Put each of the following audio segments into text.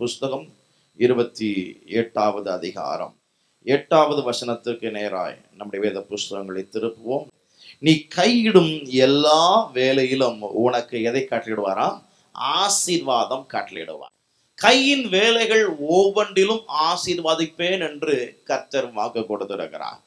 புஸ்தகம் இருபத்தி எட்டாவது அதிகாரம் எட்டாவது வசனத்துக்கு நேராய் நம்முடைய வேத புஸ்தகங்களை திருப்புவோம் நீ கையிடும் எல்லா வேலையிலும் உனக்கு எதை காட்டிடுவாராம் ஆசீர்வாதம் காட்டலிடுவார் கையின் வேலைகள் ஒவ்வொன்றிலும் ஆசீர்வாதிப்பேன் என்று கர்த்தர் வாக்கு கொடுத்திருக்கிறார்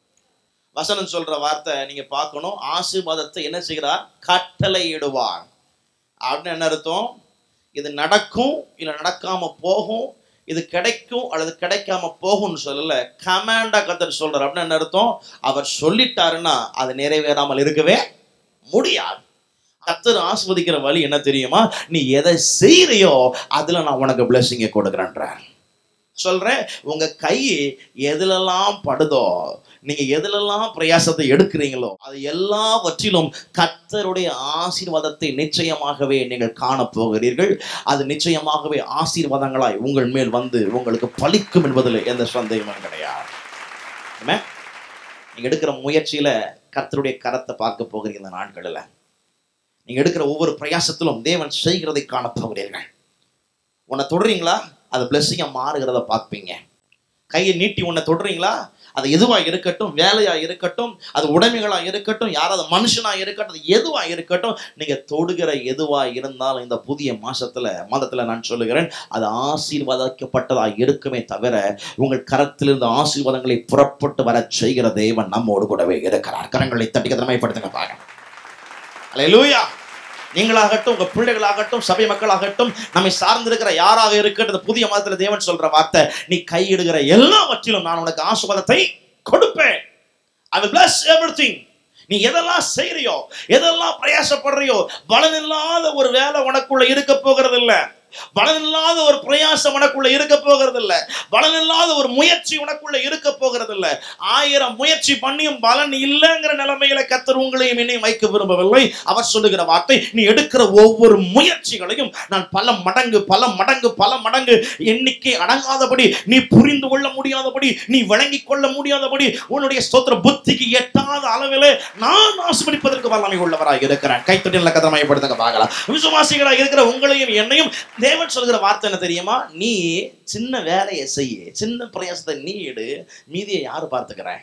வசனம் சொல்ற வார்த்தை நீங்க பார்க்கணும் ஆசீர்வாதத்தை என்ன செய்கிறார் கட்டளையிடுவார் அப்படின்னு என்ன அர்த்தம் இது நடக்கும் இல்லை நடக்காம போகும் இது கிடைக்கும் அல்லது கிடைக்காம போகும்னு சொல்லல கமாண்டா கத்தர் சொல்றார் அப்படின்னு என்ன அர்த்தம் அவர் சொல்லிட்டாருன்னா அது நிறைவேறாமல் இருக்கவே முடியாது கத்தர் ஆஸ்வதிக்கிற வழி என்ன தெரியுமா நீ எதை செய்யறியோ அதுல நான் உனக்கு பிளெஸிங்கை கொடுக்குறேன்றார் சொல்றேன் உங்க கை எதுலெல்லாம் படுதோ நீங்க எதுலெல்லாம் பிரயாசத்தை எடுக்கிறீங்களோ அது எல்லாவற்றிலும் கர்த்தருடைய ஆசீர்வாதத்தை நிச்சயமாகவே நீங்கள் காணப் போகிறீர்கள் அது நிச்சயமாகவே ஆசீர்வாதங்களாய் உங்கள் மேல் வந்து உங்களுக்கு பலிக்கும் என்பதில் எந்த சந்தேகமும் கிடையாது ஆமென்? நீங்க எடுக்கிற முயற்சியில கர்த்தருடைய கரத்தை பார்க்க போகிறீங்க இந்த நாட்களில் நீங்க எடுக்கிற ஒவ்வொரு பிரயாசத்திலும் தேவன் செய்கிறதை காணப் போகிறீர்கள் உன்னை தொடுறீங்களா அது பிளெஸ்ஸிங்கா மாறுகிறத பார்ப்பீங்க கையை நீட்டி உன்னை தொடுறீங்களா அது எதுவா இருக்கட்டும் வேலையா இருக்கட்டும் அது உடைமைகளா இருக்கட்டும் யாராவது மனுஷனா இருக்கட்டும் அது எதுவா இருக்கட்டும் நீங்க தொடுகிற எதுவா இருந்தாலும் இந்த புதிய மாசத்துல மாதத்துல நான் சொல்லுகிறேன் அது ஆசீர்வாதிக்கப்பட்டதா இருக்குமே தவிர உங்கள் கரத்திலிருந்து ஆசீர்வாதங்களை புறப்பட்டு வர செய்கிற தேவன் நம்மோடு கூடவே இருக்கிறார் கரங்களை தட்டி திறமைப்படுத்துங்க பாருங்க அல்லேலூயா நீங்களாகட்டும் உங்க பிள்ளைகளாகட்டும் சபை மக்களாகட்டும் நம்மை சார்ந்திருக்கிற யாராக இருக்கட்டும் இந்த புதிய மதத்துல தேவன் சொல்ற வார்த்தை நீ கையிடுகிற எல்லாவற்றிலும் நான் உனக்கு ஆசீர்வாதத்தை கொடுப்பேன் ஐ will bless everything நீ எதெல்லாம் செய்யறியோ எதெல்லாம் பிரயாசப்படுறியோ பலனில்லாத ஒரு வேலை உனக்குள்ள இருக்க போகிறது இல்ல பலனில்லாத ஒரு பிரயாசம் உனக்குள்ள இருக்க போகிறது இல்ல பலனில்லாத ஒரு முயற்சி உனக்குள்ள இருக்க போகிறது இல்ல ஆயிரம் முயற்சி பண்ணியும் பலன் இல்லைங்கிற நிலைமையில கத்தர் உங்களையும் என்னையும் வைக்க விரும்பவில்லை அவர் சொல்லுகிற வார்த்தை நீ எடுக்கிற ஒவ்வொரு முயற்சிகளையும் நான் பல மடங்கு பல மடங்கு பல மடங்கு எண்ணிக்கை அடங்காதபடி நீ புரிந்து கொள்ள முடியாதபடி நீ விளங்கிக் கொள்ள முடியாதபடி உன்னுடைய ஸ்தோத்திர புத்திக்கு எட்டாத அளவில் நான் ஆசிர்வதிப்பதற்கு வல்லமை உள்ளவராக இருக்கிறேன் கைத்தொட்டில் கதமைப்படுத்துங்க பார்க்கலாம் விசுவாசிகளாக இருக்கிற உங்களையும் என்னையும் தேவன் சொல்கிற வார்த்தை என்ன தெரியுமா நீ சின்ன வேலையை செய்ய சின்ன பிரயாசத்தை நீ எடு மீதியை யாரு பார்த்துக்கிறேன்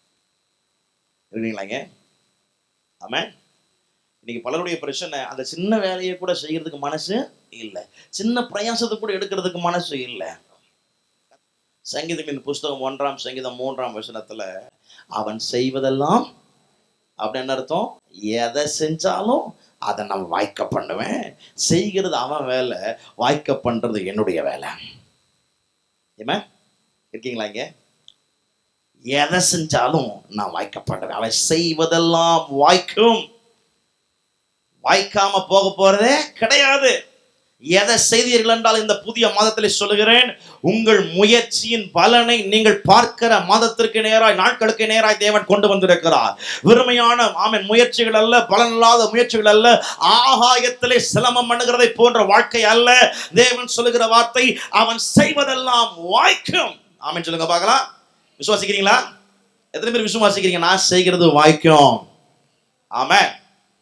இருக்கீங்களாங்க ஆமாம் இன்னைக்கு பலருடைய பிரச்சனை அந்த சின்ன வேலையை கூட செய்யறதுக்கு மனசு இல்லை சின்ன பிரயாசத்தை கூட எடுக்கிறதுக்கு மனசு இல்லை சங்கீதத்தின் புஸ்தகம் ஒன்றாம் சங்கீதம் மூன்றாம் வசனத்துல அவன் செய்வதெல்லாம் அப்படின்னு அர்த்தம் எதை செஞ்சாலும் அதை நான் வாய்க்க பண்ணுவேன் செய்கிறது அவன் வேலை வாய்க்க பண்றது என்னுடைய வேலை ஏமா இருக்கீங்களா இங்க எதை செஞ்சாலும் நான் வாய்க்க பண்ணுவேன் அவன் செய்வதெல்லாம் வாய்க்கும் வாய்க்காம போக போறதே கிடையாது எதை செய்தீர்கள் என்றால் இந்த புதிய மாதத்திலே சொல்லுகிறேன் உங்கள் முயற்சியின் பலனை நீங்கள் பார்க்கிற மாதத்திற்கு நேராய் நாட்களுக்கு நேராய் தேவன் கொண்டு வந்திருக்கிறார் வெறுமையான ஆமென் முயற்சிகள் அல்ல பலனில்லாத முயற்சிகள் அல்ல ஆகாயத்திலே சிலமம் பண்ணுகிறதை போன்ற வாழ்க்கை அல்ல தேவன் சொல்லுகிற வார்த்தை அவன் செய்வதெல்லாம் வாய்க்கும் ஆமென் சொல்லுங்க பார்க்கலாம் விசுவாசிக்கிறீங்களா எத்தனை பேர் விசுவாசிக்கிறீங்க நான் செய்கிறது வாய்க்கும் ஆமென்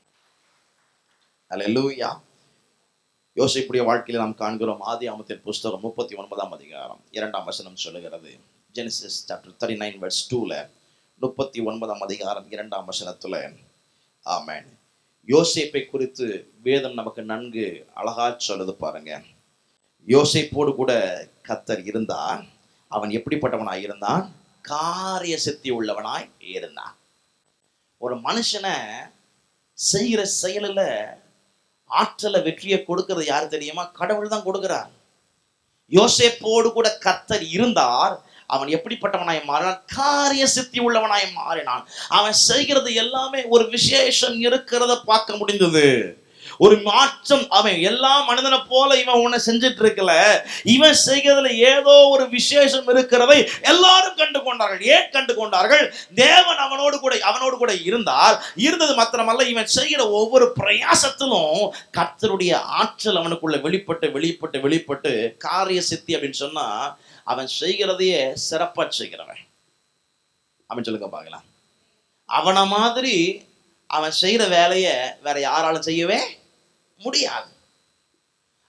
அல்லேலூயா யோசிப்புடைய வாழ்க்கையில் நாம் காண்கிறோம் ஆதி ஆமத்தின் புஸ்தகம் முப்பத்தி ஒன்பதாம் அதிகாரம் இரண்டாம் வசனம் சொல்லுகிறது Genesis chapter thirty nine verse டூல முப்பத்தி ஒன்பதாம் அதிகாரம் இரண்டாம் வசனத்துல ஆமென் யோசேப்பை குறித்து வேதம் நமக்கு நன்கு அழகா சொல்லுது பாருங்க யோசேப்போடு கூட கத்தர் இருந்தான் அவன் எப்படிப்பட்டவனாய் இருந்தான் காரிய சித்தி உள்ளவனாய் இருந்தான் ஒரு மனுஷனை செய்கிற செயலில் ஆற்றலை வெற்றியை கொடுக்கிறது யாரு தெரியுமா கடவுள் தான் கொடுக்கிறார் யோசேப்போடு கூட கர்த்தர் இருந்தார் அவன் எப்படிப்பட்டவனாய் மாறினான் காரிய சித்தி உள்ளவனாய் மாறினான் அவன் செய்கிறது எல்லாமே ஒரு விசேஷம் இருக்கிறத பார்க்க முடிந்தது ஒரு மாற்றம் அவன் எல்லா மனிதனை போல இவன் உன்னை செஞ்சுட்டு இருக்கல இவன் செய்கிறதுல ஏதோ ஒரு விசேஷம் இருக்கிறதை எல்லாரும் கண்டு கொண்டார்கள் ஏன் கண்டு கொண்டார்கள் தேவன் அவனோடு கூட அவனோடு கூட இருந்தார் இருந்தது மாத்திரமல்ல இவன் செய்கிற ஒவ்வொரு பிரயாசத்திலும் கர்த்தருடைய ஆற்றல் அவனுக்குள்ள வெளிப்பட்டு வெளிப்பட்டு வெளிப்பட்டு காரிய சித்தி அப்படின்னு சொன்னா அவன் செய்கிறதையே சிறப்பா செய்கிறவன் அவன் சொல்லுங்க பார்க்கலாம் அவனை மாதிரி அவன் செய்கிற வேலையை வேற யாராலும் செய்யவே முடியாது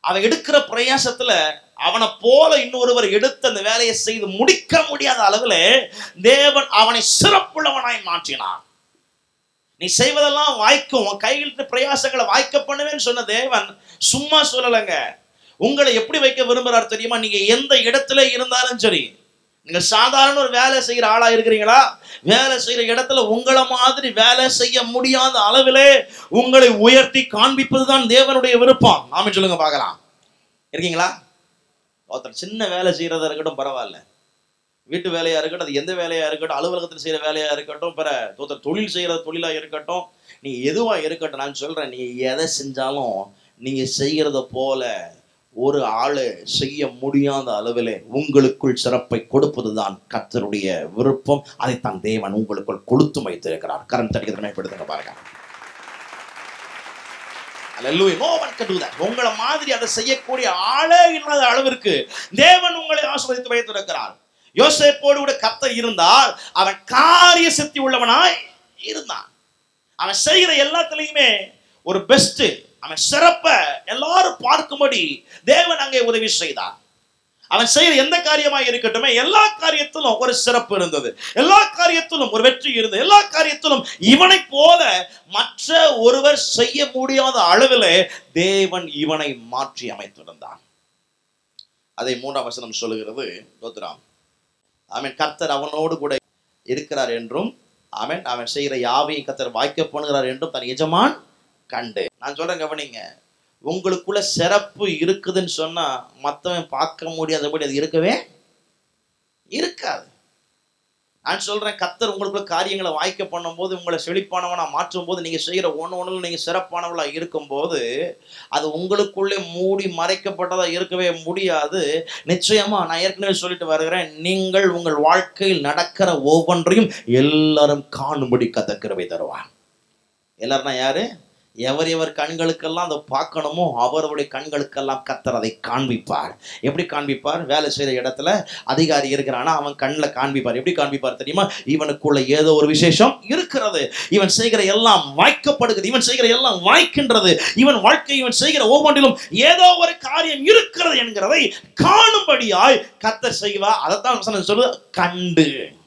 அவன் எடுக்கிற பிரயாசத்துல அவனை போல இன்னொருவர் எடுத்து அந்த வேலையை செய்து முடிக்க முடியாத அளவுல தேவன் அவனை சிறப்புள்ளவனாய் மாற்றினான் நீ செய்வதெல்லாம் வாய்க்கும் உன் கையில் இருக்கிற பிரயாசங்களை வாய்க்க பண்ணுவேன்னு சொன்ன தேவன் சும்மா சொல்லலைங்க உங்களை எப்படி வைக்க விரும்புறார் தெரியுமா நீங்க எந்த இடத்துல இருந்தாலும் சரி நீங்க சாதாரண ஒரு வேலை செய்யற ஆளா இருக்கிறீங்களா வேலை செய்யற இடத்துல உங்களை மாதிரி வேலை செய்ய முடியாத அளவிலே உங்களை உயர்த்தி காண்பிப்பதுதான் தேவனுடைய விருப்பம் நாம சொல்லுங்க பார்க்கலாம் இருக்கீங்களா ஒருத்தர் சின்ன வேலை செய்யறதா இருக்கட்டும் பரவாயில்ல வீட்டு வேலையா இருக்கட்டும் அது எந்த வேலையா இருக்கட்டும் அலுவலகத்தில் செய்யற வேலையா இருக்கட்டும் பிற ஒருத்தர் தொழில் செய்யற தொழிலா இருக்கட்டும் நீங்க எதுவா இருக்கட்டும் நான் சொல்றேன் நீங்க எதை செஞ்சாலும் நீங்க செய்யறத போல ஒரு ஆளு செய்ய முடியாத அளவிலே உங்களுக்குள் சிறப்பை கொடுப்பதுதான் கர்த்தருடைய விருப்பம் அதைத்தான் தேவன் உங்களுக்குள் கொடுத்து வைத்திருக்கிறார் கரம் தடிக்க திறமைப்படுத்துங்க பாருங்க Hallelujah. No one can do that. உங்களை மாதிரி அதை செய்யக்கூடிய ஆளே இல்லாத அளவிற்கு தேவன் உங்களை ஆசிர்வதித்து வைத்திருக்கிறார் யோசேப்போடு கூட கர்த்தர் இருந்தால் அவன் காரிய சக்தி உள்ளவனாய் இருந்தான் அவன் செய்கிற எல்லாத்துலயுமே ஒரு பெஸ்ட் அவன் சிறப்ப எல்லாரும் பார்க்கும்படி தேவன் அங்கே உதவி செய்தார் அவன் செய்யற எந்த காரியமா இருக்கட்டுமே எல்லா காரியத்திலும் ஒரு சிறப்பு இருந்தது எல்லா காரியத்திலும் ஒரு வெற்றி இருந்தது எல்லா காரியத்திலும் இவனை போல மற்ற ஒருவர் செய்ய முடியாத அளவிலே தேவன் இவனை மாற்றி அமைத்திருந்தான் அதை மூன்றாம் வசனம் சொல்லுகிறது தோத்ராம் அவன் கர்த்தர் அவனோடு கூட இருக்கிறார் என்றும் அவன் அவன் செய்கிற யாவையும் கர்த்தர் வாய்க்க பண்ணுகிறார் என்றும் தன் எஜமான் கண்டு நான் சொல்றேன் கவனிங்க உங்களுக்குள்ள சிறப்பு இருக்குதுன்னு சொன்னா மத்தவன் பார்க்க முடியாதபடி அது இருக்கவே இருக்காது நான் சொல்றேன் கத்தர் உங்களுக்குள்ள காரியங்களை வாய்க்க பண்ணும்போது உங்களை செழிப்பானவனா மாற்றும் போது நீங்க செய்யற ஒன்று ஒன்று நீங்க சிறப்பானவளா இருக்கும்போது அது உங்களுக்குள்ளே மூடி மறைக்கப்பட்டதா இருக்கவே முடியாது நிச்சயமா நான் ஏற்கனவே சொல்லிட்டு வருகிறேன் நீங்கள் உங்கள் வாழ்க்கையில் நடக்கிற ஒவ்வொன்றையும் எல்லாரும் காணும்படி கத்தக்கிரவை தருவான் எல்லாருன்னா யாரு எவர் எவர் கண்களுக்கெல்லாம் அதை பார்க்கணுமோ அவருடைய கண்களுக்கெல்லாம் கத்தர் அதை காண்பிப்பார் எப்படி காண்பிப்பார் வேலை செய்கிற இடத்துல அதிகாரி இருக்கிறானா அவன் கண்ணில் காண்பிப்பார் எப்படி காண்பிப்பார் தெரியுமா இவனுக்குள்ள ஏதோ ஒரு விசேஷம் இருக்கிறது இவன் செய்கிற எல்லாம் வாய்க்கப்படுகிறது இவன் செய்கிற எல்லாம் வாய்க்கின்றது இவன் வாழ்க்கை இவன் செய்கிற ஒவ்வொன்றிலும் ஏதோ ஒரு காரியம் இருக்கிறது என்கிறதை காணும்படியாய் கத்தர் செய்வா அதைத்தான் வசனம் சொல்லுது கண்டு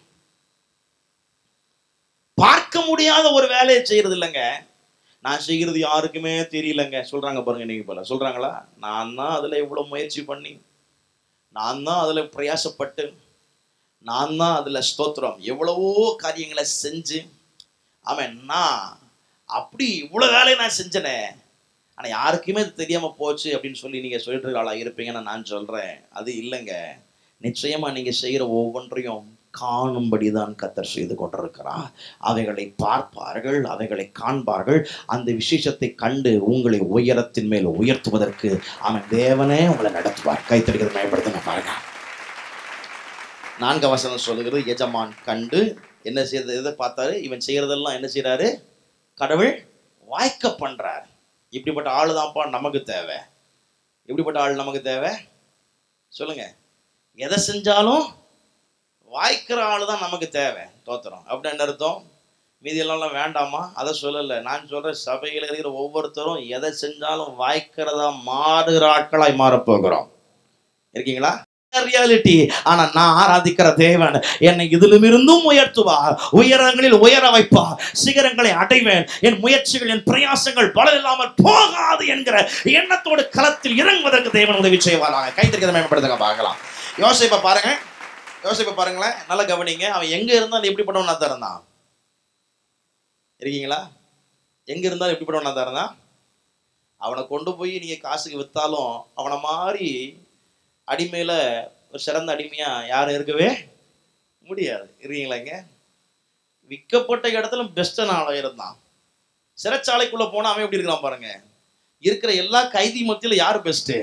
பார்க்க முடியாத ஒரு வேலையை செய்யறது இல்லைங்க நான் செய்கிறது யாருக்குமே தெரியலங்க சொல்றாங்க பாருங்க நீங்க போல சொல்றாங்களா நான் தான் அதுல இவ்வளவு முயற்சி பண்ணி நான் தான் அதுல பிரயாசப்பட்டு நான் தான் அதுல ஸ்தோத்திரம் எவ்வளவோ காரியங்களை செஞ்சு அவன் நான் அப்படி இவ்வளவு வேலையை நான் செஞ்சனே ஆனா யாருக்குமே இது தெரியாம போச்சு அப்படின்னு சொல்லி நீங்க சொல்லிட்டு இருக்க ஆளா இருப்பீங்கன்னு நான் சொல்றேன் அது இல்லைங்க நிச்சயமா நீங்க செய்யற ஒவ்வொன்றையும் காணும்படிதான் கத்தர் செய்து கொண்டிருக்கிறார் அவைகளை பார்ப்பார்கள் அவைகளை காண்பார்கள் அந்த விசேஷத்தை கண்டு உங்களை உயரத்தின் மேல் உயர்த்துவதற்கு அவன் தேவனே உங்களை நடத்துவார் கைத்தடிக்கிறது மேம்படுத்த பாருங்க நான்கு வசனம் சொல்லுகிறது எஜமான் கண்டு என்ன செய்யறது எதை பார்த்தாரு இவன் செய்யறதெல்லாம் என்ன செய்யறாரு கடவுள் வாய்க்க பண்றார் இப்படிப்பட்ட ஆளு தான்ப்பா நமக்கு தேவை இப்படிப்பட்ட ஆள் நமக்கு தேவை சொல்லுங்க எதை செஞ்சாலும் வாய்க்கிற ஆளு தான் நமக்கு தேவை தோத்துறோம் அப்படி என்ன அர்த்தம் மீதி எல்லாம் வேண்டாமா அதை சொல்லலை நான் சொல்றேன் சபையில் இருக்கிற ஒவ்வொருத்தரும் எதை செஞ்சாலும் வாய்க்கிறதா மாறுகிற ஆட்களாய் மாறப்போகிறோம் இருக்கீங்களா ரியாலிட்டி ஆனா நான் ஆராதிக்கிற தேவன் என்னை இதிலும் இருந்தும் உயர்த்துவார் உயரங்களில் உயர வைப்பார் சிகரங்களை அடைவேன் என் முயற்சிகள் என் பிரயாசங்கள் பலன் இல்லாமல் போகாது என்கிற எண்ணத்தோடு களத்தில் இறங்குவதற்கு தேவன் உதவி செய்வாராக கைத்திருக்கிறத மேம்படுத்துங்க பார்க்கலாம் யோசிப்பை பாருங்க யோசிப்பை பாருங்களேன் நல்லா கவனிங்க அவன் எங்க இருந்தாலும் எப்படி பண்ணுவான் தான் இருந்தான் இருக்கீங்களா எங்க இருந்தாலும் எப்படி பண்ணுவான் தான் இருந்தான் அவனை கொண்டு போய் நீங்க காசுக்கு வித்தாலும் அவனை மாதிரி அடிமையில ஒரு சிறந்த அடிமையா யாரும் இருக்கவே முடியாது இருக்கீங்களா இங்க விற்கப்பட்ட இடத்துல பெஸ்டான ஆளா இருந்தான் சிறைச்சாலைக்குள்ள போனா அவன் எப்படி இருக்கிறான் பாருங்க இருக்கிற எல்லா கைதி மத்தியில யாரு பெஸ்ட்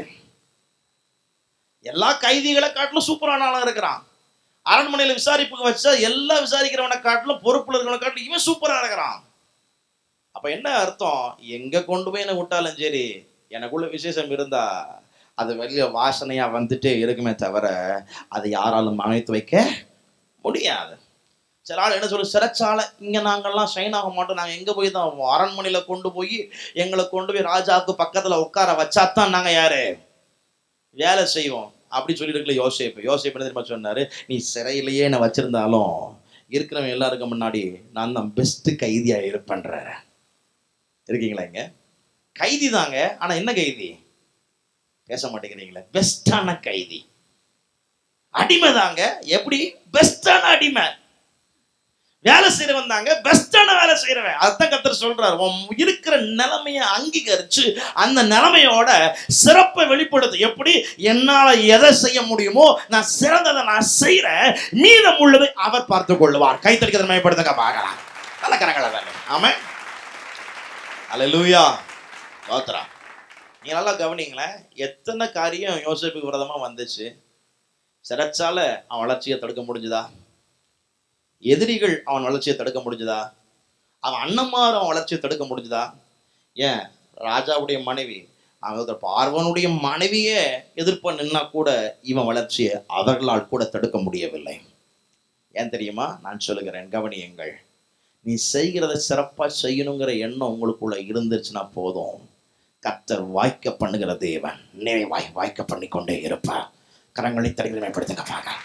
எல்லா கைதிகளை காட்டிலும் சூப்பரான ஆளா இருக்கிறான் அரண்மனையில விசாரிப்புக்கு வச்சா எல்லா விசாரிக்கிறவனை காட்டிலும் பொறுப்புல இருக்கிறவனை காட்டிலும் இவன் சூப்பரா இருக்கிறான் அப்ப என்ன அர்த்தம் எங்க கொண்டு போய் என்ன விட்டாலும் சரி எனக்குள்ள விசேஷம் இருந்தா அது வெளிய வாசனையா வந்துட்டே இருக்குமே தவிர அதை யாராலும் அமைத்து வைக்க முடியாது சில ஆள் என்ன சொல்லு சிறைச்சாலை இங்க நாங்கெல்லாம் ஷைன் ஆக மாட்டோம் நாங்க எங்க போய் தான் அரண்மனையில கொண்டு போய் எங்களை கொண்டு போய் ராஜாவுக்கு பக்கத்துல உட்கார வச்சாதான் நாங்க யாரு வேலை செய்வோம் அப்படி சொல்லியிருக்கல யோசேப்பு யோசேப்பு என்ன தெரியுமா சொன்னாரு நீ சிறையிலேயே என்ன வச்சிருந்தாலும் இருக்கிறவன் எல்லாருக்கும் முன்னாடி நான் தான் பெஸ்ட் கைதியா இருப்பேன்ற இருக்கீங்களா இங்க கைதி தாங்க ஆனா என்ன கைதி பேச மாட்டேங்கிறீங்களே பெஸ்டான கைதி அடிமை தாங்க எப்படி பெஸ்டான அடிமை வேலை செய்யறவன் தாங்க பெஸ்டான வேலை செய்யறவன் அதான் கத்தர் சொல்றாரு உன் இருக்கிற நிலைமையை அங்கீகரிச்சு அந்த நிலைமையோட சிறப்பை வெளிப்படுத்து எப்படி என்னால எதை செய்ய முடியுமோ நான் சிறந்ததை நான் செய்யறேன் மீதம் உள்ளதை அவர் பார்த்து கொள்ளுவார் கைத்தடிக்கிறத மேம்படுத்துங்க பார்க்கலாம் நல்ல கரங்களை வேலை ஆமா அல்லேலூயா தோத்ரா நீங்க நல்லா கவனிங்களேன் எத்தனை காரியம் யோசிப்புக்கு விரதமா வந்துச்சு சிறைச்சால அவன் வளர்ச்சியை தடுக்க முடிஞ்சுதா எதிரிகள் அவன் வளர்ச்சியை தடுக்க முடிஞ்சுதா அவன் அண்ணன்மார் அவன் வளர்ச்சியை தடுக்க முடிஞ்சுதா ஏன் ராஜாவுடைய மனைவி அவன் பார்வனுடைய மனைவியே எதிர்ப்ப நின்னா கூட இவன் வளர்ச்சியை அவர்களால் கூட தடுக்க முடியவில்லை ஏன் தெரியுமா நான் சொல்லுகிறேன் கவனியுங்கள் நீ செய்கிறத சிறப்பா செய்யணுங்கிற எண்ணம் உங்களுக்குள்ள இருந்துச்சுன்னா போதும் கர்த்தர் வாய்க்க பண்ணுகிற தேவன் நினை வாய் வாய்க்க பண்ணிக்கொண்டே இருப்பார் கரங்களை தடைகளை மேம்படுத்துங்க பார்க்க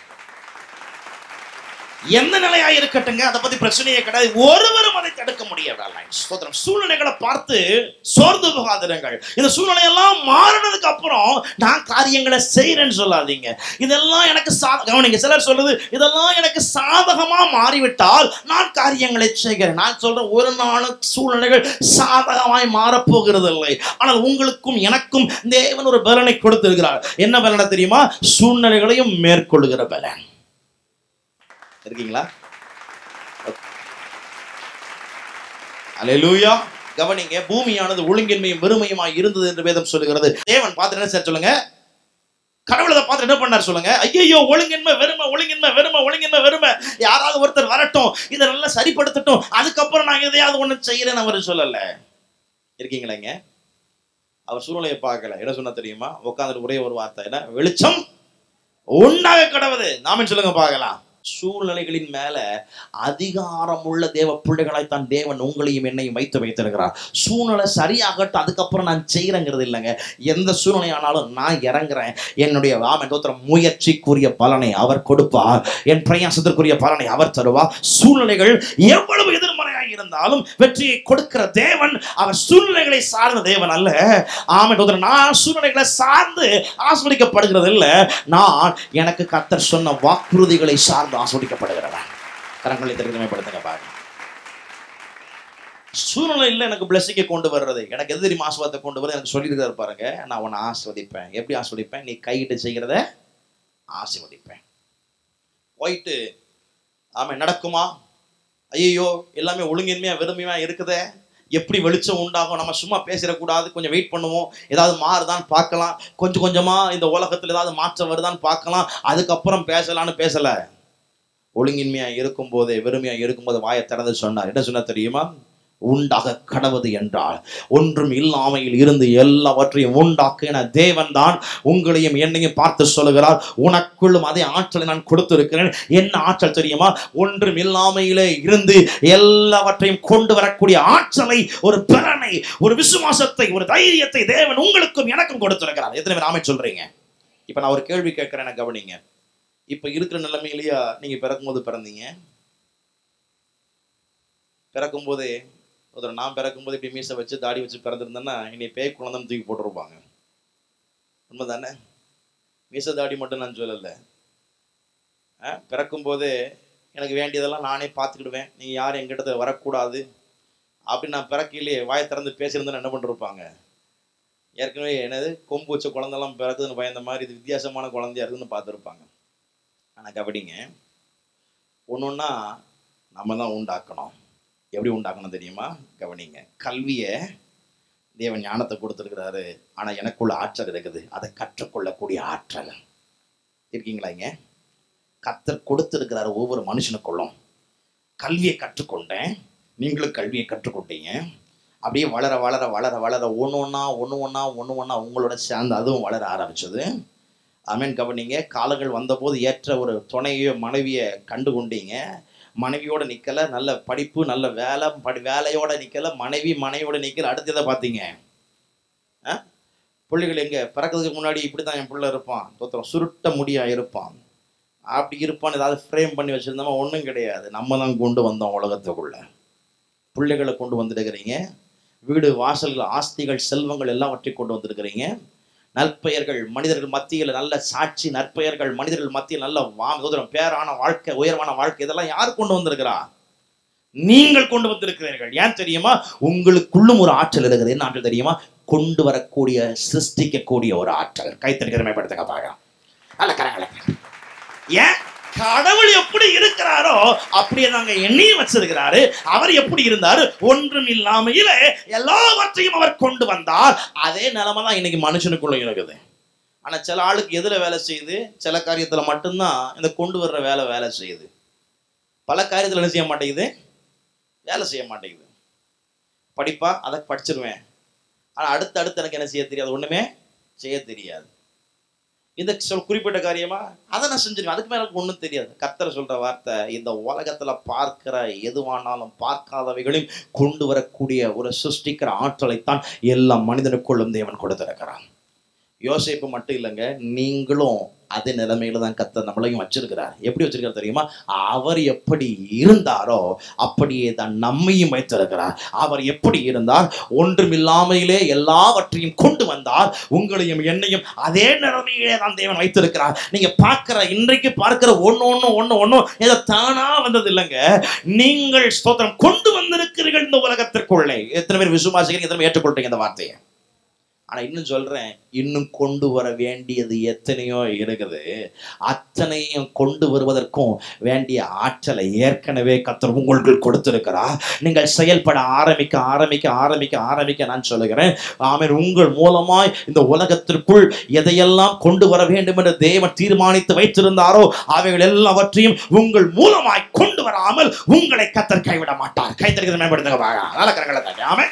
எந்த நிலையா இருக்கட்டுங்க அதை பத்தி பிரச்சனையே கிடையாது ஒருவரும் அதை தடுக்க முடியவில்லை ஸ்தோத்திரம் சூழ்நிலைகளை பார்த்து சோர்ந்து போகாதிருங்கள் இந்த சூழ்நிலையெல்லாம் மாறினதுக்கு அப்புறம் நான் காரியங்களை செய்யறேன்னு சொல்லாதீங்க இதெல்லாம் எனக்கு சா- கவனிங்க சிலர் சொல்லுது இதெல்லாம் எனக்கு சாதகமா மாறிவிட்டால் நான் காரியங்களை செய்கிறேன் நான் சொல்றேன் ஒரு நாளும் சூழ்நிலைகள் சாதகமாய் மாறப்போகிறது இல்லை ஆனால் உங்களுக்கும் எனக்கும் தேவன் ஒரு பலனை கொடுத்திருக்கிறார் என்ன பலனை தெரியுமா சூழ்நிலைகளையும் மேற்கொள்ளுகிற பலன் இருக்கீங்களா அல்லேலூயா கவனிங்க பூமியானது ஒழுங்கின்மையும் வெறுமையுமாய் இருந்தது என்று வேதம் சொல்லுகிறது தேவன் பார்த்து என்ன சார் சொல்லுங்க கடவுள் அதை பார்த்து என்ன பண்ணார் சொல்லுங்க ஐயோ ஒழுங்கின்மை வெறுமை ஒழுங்கின்மை வெறுமை ஒழுங்கின்மை வெறுமை யாராவது ஒருத்தர் வரட்டும் இதை நல்லா சரிப்படுத்தட்டும் அதுக்கப்புறம் நான் எதையாவது ஒண்ணு செய்யறேன்னு அவர் சொல்லல இருக்கீங்களேங்க அவர் சூழ்நிலையை பார்க்கல என்ன சொன்னா தெரியுமா உட்காந்துட்டு ஒரே ஒரு வார்த்தை என்ன வெளிச்சம் உண்டாக கடவுது நாம சொல்லுங்க பார்க்கலாம் சூழ்நிலைகளின் மேல அதிகாரமுள்ள தேவ பிள்ளைகளாய்த்தான் தேவன் உங்களையும் என்னையும் வைத்து வைத்திருக்கிறார் சூழ்நிலை சரியாகட்டும் அதுக்கப்புறம் நான் செய்யறேங்கிறது இல்லைங்க எந்த சூழ்நிலை ஆனாலும் நான் இறங்குறேன் என்னுடைய ஆமன் தோத்திரம் முயற்சிக்குரிய பலனை அவர் கொடுப்பார் என் பிரயாசத்திற்குரிய பலனை அவர் தருவார் சூழ்நிலைகள் எவ்வளவு எதிர்மறையாக இருந்தாலும் வெற்றியை கொடுக்கிற தேவன் அவர் சூழ்நிலைகளை சார்ந்த தேவன் அல்ல ஆமன் தோத்திரம் நான் சூழ்நிலைகளை சார்ந்து ஆஸ்வதிக்கப்படுகிறது இல்லை நான் எனக்கு கத்தர் சொன்ன வாக்குறுதிகளை சார்ந்து ஆஸ்வதிக்கப்படுகிறவன் கரங்களை திருத்தமைப்படுத்துங்க பாருங்க சூழ்நிலையில் எனக்கு பிளஸிங்கை கொண்டு வர்றது எனக்கு எது தெரியுமா ஆஸ்வாதத்தை கொண்டு வர்றது எனக்கு சொல்லியிருக்காரு பாருங்க நான் உன்னை ஆஸ்வதிப்பேன் எப்படி ஆஸ்வதிப்பேன் நீ கையிட்டு செய்கிறத ஆசீர்வதிப்பேன் போயிட்டு ஆமாம் நடக்குமா ஐயோ எல்லாமே ஒழுங்கின்மையா வெறுமையா இருக்குதே எப்படி வெளிச்சம் உண்டாகும் நம்ம சும்மா பேசிடக்கூடாது கொஞ்சம் வெயிட் பண்ணுவோம் ஏதாவது மாறுதான்னு பார்க்கலாம் கொஞ்சம் கொஞ்சமா இந்த உலகத்துல ஏதாவது மாற்றம் வருதான்னு பார்க்கலாம் அதுக்கப்புறம் பேசலான்னு பேசல ஒழுங்கின்மையா இருக்கும்போதே வெறுமையா இருக்கும்போது வாயை திறந்து சொன்னார் என்ன சொன்னா தெரியுமா உண்டாக கடவுது என்றால் ஒன்றும் இல்லாமையில் இருந்து எல்லாவற்றையும் உண்டாக்கின தேவன் தான் உங்களையும் என்னையும் பார்த்து சொல்லுகிறார் உனக்குள்ளும் அதே ஆற்றலை நான் கொடுத்திருக்கிறேன் என்ன ஆற்றல் தெரியுமா ஒன்றும் இல்லாமையிலே இருந்து எல்லாவற்றையும் கொண்டு வரக்கூடிய ஆற்றலை ஒரு பலனை ஒரு விசுவாசத்தை ஒரு தைரியத்தை தேவன் உங்களுக்கும் எனக்கும் கொடுத்திருக்கிறார் எத்தனை பேர் ஆமை சொல்றீங்க இப்ப நான் ஒரு கேள்வி கேட்கிறேன் எனக்கு கவனிங்க இப்ப இருக்கிற நிலைமையிலேயா நீங்க பிறக்கும்போது பிறந்தீங்க பிறக்கும்போதே ஒரு நான் பிறக்கும்போது இப்படி மீசை வச்சு தாடி வச்சு பிறந்திருந்தேன்னா என்னை பேய் குழந்தைன்னு தூக்கி போட்டிருப்பாங்க உண்மைதானே மீசை தாடி மட்டும் நான் சொல்லலை ஆ, பிறக்கும்போதே எனக்கு வேண்டியதெல்லாம் நானே பார்த்துக்கிடுவேன் நீங்கள் யாரும் எங்கிட்ட வரக்கூடாது அப்படி நான் பிறக்கையிலேயே வாயை திறந்து பேசியிருந்தேன்னா என்ன பண்ணிருப்பாங்க ஏற்கனவே என்னது கொம்பு வச்ச குழந்தெல்லாம் பிறக்குதுன்னு பயந்த மாதிரி இது வித்தியாசமான குழந்தையா இருக்குதுன்னு பார்த்துருப்பாங்க ஆனால் கபடிங்க ஒன்று ஒன்றா நம்ம தான் உண்டாக்கணும் எப்படி உண்டாக்கணும் தெரியுமா கவனிங்க கல்வியை தேவன் ஞானத்தை கொடுத்துருக்கிறாரு ஆனால் எனக்குள்ள ஆற்றல் இருக்குது அதை கற்றுக்கொள்ளக்கூடிய ஆற்றல் இருக்கீங்களா இங்க கத்தர் கொடுத்திருக்கிறாரு ஒவ்வொரு மனுஷனுக்குள்ளும் கல்வியை கற்றுக்கொண்டேன் நீங்களும் கல்வியை கற்றுக்கொண்டீங்க அப்படியே வளர வளர வளர வளர ஒன்று ஒன்றா ஒன்று ஒன்றா ஒன்று ஒன்றா உங்களோட சேர்ந்து அதுவும் வளர ஆரம்பிச்சது ஆமேன் கவனிங்க காலங்கள் வந்தபோது ஏற்ற ஒரு துணையோ மனைவியை கண்டு கொண்டீங்க மனைவியோட நிக்கல நல்ல படிப்பு நல்ல வேலை படி வேலையோட நிக்கல மனைவி மனைவியோட நிக்கல அடுத்து எதை பார்த்தீங்க ஆ? பிள்ளைகள் எங்க பிறக்கிறதுக்கு முன்னாடி இப்படி தான் என் பிள்ளை இருப்பான் தோத்திரம் சுருட்ட முடியா இருப்பான் அப்படி இருப்பான்னு ஏதாவது ஃப்ரேம் பண்ணி வச்சிருந்தோமா ஒன்றும் கிடையாது நம்ம தான் கொண்டு வந்தோம் உலகத்துக்குள்ள பிள்ளைகளை கொண்டு வந்துருக்கிறீங்க வீடு வாசல்கள் ஆஸ்திகள் செல்வங்கள் எல்லாவற்றையும் கொண்டு வந்திருக்கிறீங்க நற்பெயர்கள் மனிதர்கள் மத்தியில் நல்ல சாட்சி நற்பெயர்கள் மனிதர்கள் மத்தியில் நல்ல வா உதரம் பேரான வாழ்க்கை உயர்வான வாழ்க்கை இதெல்லாம் யார் கொண்டு வந்திருக்கிறா நீங்கள் கொண்டு வந்திருக்கிறீர்கள் ஏன் தெரியுமா உங்களுக்குள்ளும் ஒரு ஆற்றல் இருக்குது என்ன ஆற்றல் தெரியுமா கொண்டு வரக்கூடிய சிருஷ்டிக்கக்கூடிய ஒரு ஆற்றல் கைத்தறிக்கிறமைப்படுத்துங்க பார்க்கலாம் நல்ல கரங்களை ஏன் கடவுள் எப்படி இருக்கிறாரோ அப்படியே நாங்க எண்ணி வச்சிருக்கிறாரு அவர் எப்படி இருந்தாரு ஒன்றும் இல்லாமையில எல்லாவற்றையும் அவர் கொண்டு வந்தார் அதே நிலைமை தான் இன்னைக்கு மனுஷனுக்குள்ள இருக்குது ஆனா சில ஆளுக்கு எதுல வேலை செய்யுது சில காரியத்துல மட்டும்தான் இந்த கொண்டு வர்ற வேலை வேலை செய்யுது பல காரியத்துல என்ன செய்ய மாட்டேங்குது வேலை செய்ய மாட்டேங்குது படிப்பா அதை படிச்சிருவேன் ஆனா அடுத்து அடுத்து எனக்கு என்ன செய்ய தெரியாது ஒண்ணுமே செய்ய தெரியாது இந்த சொல் குறிப்பிட்ட காரியமா அதை நான் செஞ்சிருவேன் அதுக்கு மேல எனக்கு ஒன்றும் தெரியாது கர்த்தர் சொல்ற வார்த்தை இந்த உலகத்துல பார்க்கிற எதுவானாலும் பார்க்காதவைகளையும் கொண்டு வரக்கூடிய ஒரு சிருஷ்டிக்கிற ஆற்றலைத்தான் எல்லா மனிதனுக்குள்ளும் தேவன் கொடுத்திருக்கிறான் யோசிப்பு மட்டும் இல்லைங்க நீங்களும் அதே நிலைமையில தான் கத்த நம்மளையும் வச்சிருக்கிறார் எப்படி வச்சிருக்காரு தெரியுமா அவர் எப்படி இருந்தாரோ அப்படியே தான் நம்மையும் வைத்திருக்கிறார் அவர் எப்படி இருந்தார் ஒன்றுமில்லாமையிலே எல்லாவற்றையும் கொண்டு வந்தார் உங்களையும் என்னையும் அதே நிலைமையிலே தான் தேவன் வைத்திருக்கிறார் நீங்க பார்க்கிற இன்றைக்கு பார்க்கிற ஒண்ணு ஒண்ணு ஒண்ணு ஒண்ணும் ஏதோ தானா வந்தது இல்லைங்க நீங்கள் ஸ்தோத்திரம் கொண்டு வந்திருக்கிறீர்கள் இந்த உலகத்திற்குள்ளே எத்தனை பேர் விசுவாசிக்கிறீங்க எத்தனை பேர் ஏற்றுக்கொள்றீங்க இந்த வார்த்தையை ஆனா இன்னும் சொல்றேன் இன்னும் கொண்டு வர வேண்டியது எத்தனையோ இருக்குது அத்தனையும் கொண்டு வருவதற்கும் வேண்டிய ஆற்றலை ஏற்கனவே கத்தர் உங்களுக்கு கொடுத்திருக்கிறார் நீங்கள் செயல்பட ஆரம்பிக்க ஆரம்பிக்க ஆரம்பிக்க ஆரம்பிக்க நான் சொல்லுகிறேன் ஆமென் உங்கள் மூலமாய் இந்த உலகத்திற்குள் எதையெல்லாம் கொண்டு வர வேண்டும் என்று தேவன் தீர்மானித்து வைத்திருந்தாரோ அவைகள் எல்லாவற்றையும் உங்கள் மூலமாய் கொண்டு வராமல் உங்களை கத்தர் கைவிட மாட்டார் கைத்தறிக்கிறது மேம்படுத்துங்க நல்ல கரங்களை தாண்டி ஆமென்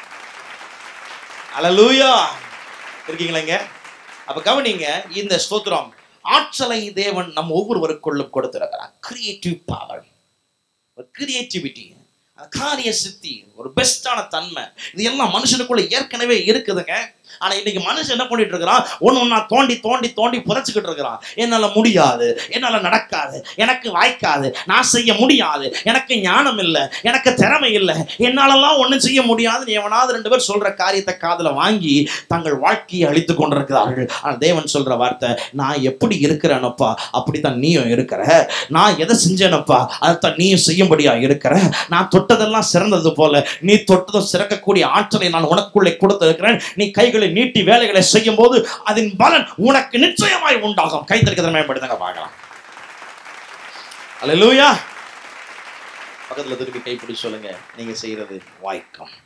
அலலூயா இருக்கீங்களா அப்ப கவனிங்க இந்த ஸ்தோத்திரம் ஆற்றலை தேவன் நம் ஒவ்வொருவருக்குள்ளும் கொடுத்திருக்கிறார் கிரியேட்டிவ் பவர் கிரியேட்டிவிட்டி காரிய சித்தி ஒரு பெஸ்டான தன்மை இது எல்லாம் மனுஷனுக்குள்ள ஏற்கனவே இருக்குதுங்க ஆனா இன்னைக்கு மனுஷன் என்ன பண்ணிட்டு இருக்கிறான் ஒண்ணு ஒண்ணா தோண்டி தோண்டி தோண்டி புதைச்சுக்கிட்டு இருக்கிறான் என்னால முடியாது என்னால நடக்காது எனக்கு வாய்க்காது நான் செய்ய முடியாது எனக்கு ஞானம் இல்லை எனக்கு திறமை இல்லை என்னாலலாம் ஒண்ணும் செய்ய முடியாதுன்னு எவனாவது ரெண்டு பேர் சொல்ற காரியத்தை காதுல வாங்கி தங்கள் வாழ்க்கையை அழித்து கொண்டிருக்கிறார்கள் ஆனா தேவன் சொல்ற வார்த்தை நான் எப்படி இருக்கிறேனப்பா அப்படித்தான் நீயும் இருக்கிற நான் எதை செஞ்சேனப்பா அதைத்தான் நீயும் செய்யும்படியா இருக்கிற நான் தொட்டதெல்லாம் சிறந்தது போல நீ தொட்டதும் சிறக்கக்கூடிய ஆற்றலை நான் உனக்குள்ளே கொடுத்திருக்கிறேன் நீ கைகளை நீட்டி வேலைகளை செய்யும் போது அதன் பலன் உனக்கு நிச்சயமாய் உண்டாகும் கைத்தறிக்க திறமைப்படுத்துங்க பார்க்கலாம் அல்லேலூயா பக்கத்துல திருப்பி கைப்பிடி சொல்லுங்க நீங்க செய்யறது வாய்க்கம்